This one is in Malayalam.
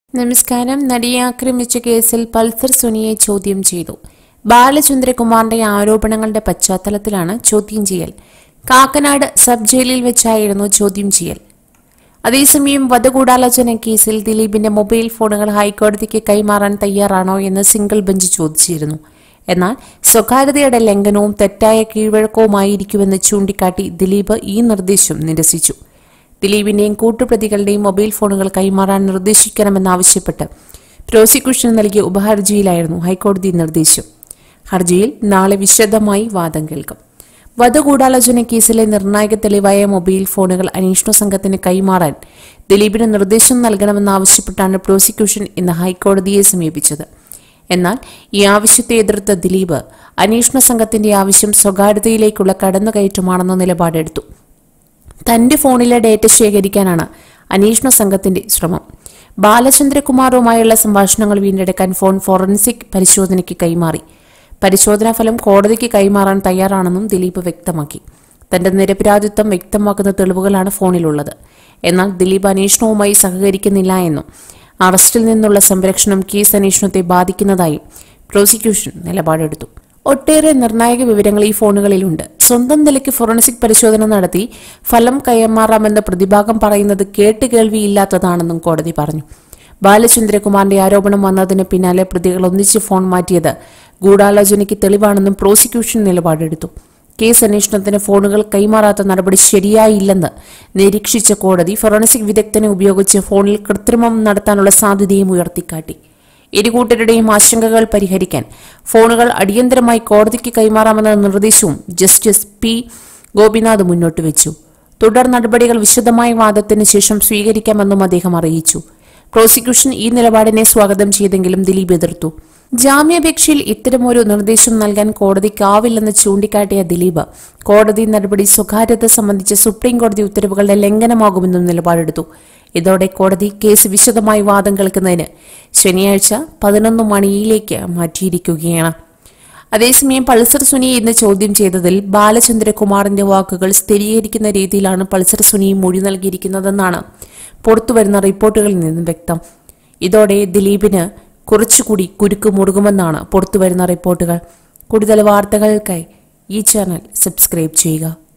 നമസ്കാരം നടിയെ ആക്രമിച്ച കേസിൽ പൾസർ സുനിയെ ചോദ്യം ചെയ്തു ബാലചന്ദ്രകുമാറിന്റെ ആരോപണങ്ങളുടെ പശ്ചാത്തലത്തിലാണ് ചോദ്യം ചെയ്യൽ കാക്കനാട് സബ് ജയിലിൽ വെച്ചായിരുന്നു ചോദ്യം ചെയ്യൽ അതേസമയം വധഗൂഢാലോചന കേസിൽ ദിലീപിന്റെ മൊബൈൽ ഫോണുകൾ ഹൈക്കോടതിക്ക് കൈമാറാൻ തയ്യാറാണോ എന്ന് സിംഗിൾ ബെഞ്ച് ചോദിച്ചിരുന്നു എന്നാൽ സ്വകാര്യതയുടെ ലംഘനവും തെറ്റായ കീഴ്വഴക്കവുമായിരിക്കുമെന്ന് ചൂണ്ടിക്കാട്ടി ദിലീപ് ഈ നിർദ്ദേശം നിരസിച്ചു ദിലീപിന്റെയും കൂട്ടുപ്രതികളുടെയും മൊബൈൽ ഫോണുകൾ കൈമാറാൻ നിർദ്ദേശിക്കണമെന്നാവശ്യപ്പെട്ട് പ്രോസിക്യൂഷൻ നൽകിയ ഉപഹർജിയിലായിരുന്നു ഹൈക്കോടതി നിർദ്ദേശം ഹർജിയിൽ നാളെ വിശദമായി വാദം കേൾക്കും വധഗൂഢാലോചന കേസിലെ നിർണായക തെളിവായ മൊബൈൽ ഫോണുകൾ അന്വേഷണ സംഘത്തിന് കൈമാറാൻ ദിലീപിന് നിർദ്ദേശം നൽകണമെന്നാവശ്യപ്പെട്ടാണ് പ്രോസിക്യൂഷൻ ഇന്ന് ഹൈക്കോടതിയെ സമീപിച്ചത് എന്നാൽ ഈ ആവശ്യത്തെ എതിർത്ത ദിലീപ് അന്വേഷണ സംഘത്തിന്റെ ആവശ്യം സ്വകാര്യതയിലേക്കുള്ള കടന്നുകയറ്റമാണെന്ന നിലപാടെടുത്തു തന്റെ ഫോണിലെ ഡേറ്റ ശേഖരിക്കാനാണ് അന്വേഷണ സംഘത്തിന്റെ ശ്രമം ബാലചന്ദ്രകുമാറുമായുള്ള സംഭാഷണങ്ങൾ വീണ്ടെടുക്കാൻ ഫോൺ ഫോറൻസിക് പരിശോധനയ്ക്ക് കൈമാറി പരിശോധനാ ഫലം കോടതിക്ക് കൈമാറാൻ തയ്യാറാണെന്നും ദിലീപ് വ്യക്തമാക്കി തന്റെ നിരപരാധിത്വം വ്യക്തമാക്കുന്ന തെളിവുകളാണ് ഫോണിലുള്ളത് എന്നാൽ ദിലീപ് അന്വേഷണവുമായി സഹകരിക്കുന്നില്ല എന്നും അറസ്റ്റിൽ നിന്നുള്ള സംരക്ഷണം കേസ് അന്വേഷണത്തെ ബാധിക്കുന്നതായും പ്രോസിക്യൂഷൻ നിലപാടെടുത്തു ഒട്ടേറെ നിർണായക വിവരങ്ങൾ ഈ ഫോണുകളിലുണ്ട് സ്വന്തം നിലയ്ക്ക് ഫോറൻസിക് പരിശോധന നടത്തി ഫലം കൈമാറാമെന്ന് പ്രതിഭാഗം പറയുന്നത് കേട്ടുകേൾവിയില്ലാത്തതാണെന്നും കോടതി പറഞ്ഞു ബാലചന്ദ്രകുമാറിന്റെ ആരോപണം വന്നതിന് പിന്നാലെ പ്രതികൾ ഒന്നിച്ച് ഫോൺ മാറ്റിയത് ഗൂഢാലോചനയ്ക്ക് തെളിവാണെന്നും പ്രോസിക്യൂഷൻ നിലപാടെടുത്തു കേസ് അന്വേഷണത്തിന് ഫോണുകൾ കൈമാറാത്ത നടപടി ശരിയായില്ലെന്ന് നിരീക്ഷിച്ച കോടതി ഫോറൻസിക് വിദഗ്ധനെ ഉപയോഗിച്ച് ഫോണിൽ കൃത്രിമം നടത്താനുള്ള സാധ്യതയും ഉയർത്തിക്കാട്ടി ഇരുകൂട്ടരുടെയും ആശങ്കകൾ പരിഹരിക്കാൻ ഫോണുകൾ അടിയന്തരമായി കോടതിക്ക് കൈമാറാമെന്ന നിർദ്ദേശവും ജസ്റ്റിസ് പി ഗോപിനാഥ് മുന്നോട്ട് വെച്ചു തുടർ നടപടികൾ വിശദമായ വാദത്തിന് ശേഷം സ്വീകരിക്കാമെന്നും അദ്ദേഹം അറിയിച്ചു പ്രോസിക്യൂഷൻ ഈ നിലപാടിനെ സ്വാഗതം ചെയ്തെങ്കിലും ദിലീപ് എതിർത്തു ജാമ്യാപേക്ഷയിൽ ഇത്തരമൊരു നിർദ്ദേശം നൽകാൻ കോടതിക്കാവില്ലെന്ന് ചൂണ്ടിക്കാട്ടിയ ദിലീപ് കോടതി നടപടി സ്വകാര്യത സംബന്ധിച്ച സുപ്രീം കോടതി ഉത്തരവുകളുടെ ലംഘനമാകുമെന്നും നിലപാടെടുത്തു ഇതോടെ കോടതി കേസ് വിശദമായി വാദം കേൾക്കുന്നതിന് ശനിയാഴ്ച പതിനൊന്ന് മണിയിലേക്ക് മാറ്റിയിരിക്കുകയാണ് അതേസമയം പൾസർ സുനിയെ ഇന്ന് ചോദ്യം ചെയ്തതിൽ ബാലചന്ദ്രകുമാറിന്റെ വാക്കുകൾ സ്ഥിരീകരിക്കുന്ന രീതിയിലാണ് പൾസർ സുനി മൊഴി നൽകിയിരിക്കുന്നതെന്നാണ് പുറത്തുവരുന്ന റിപ്പോർട്ടുകളിൽ നിന്നും വ്യക്തം ഇതോടെ ദിലീപിന് കുറച്ചുകൂടി കുരുക്ക് മുറുകുമെന്നാണ് പുറത്തുവരുന്ന റിപ്പോർട്ടുകൾ കൂടുതൽ വാർത്തകൾക്കായി ഈ ചാനൽ സബ്സ്ക്രൈബ് ചെയ്യുക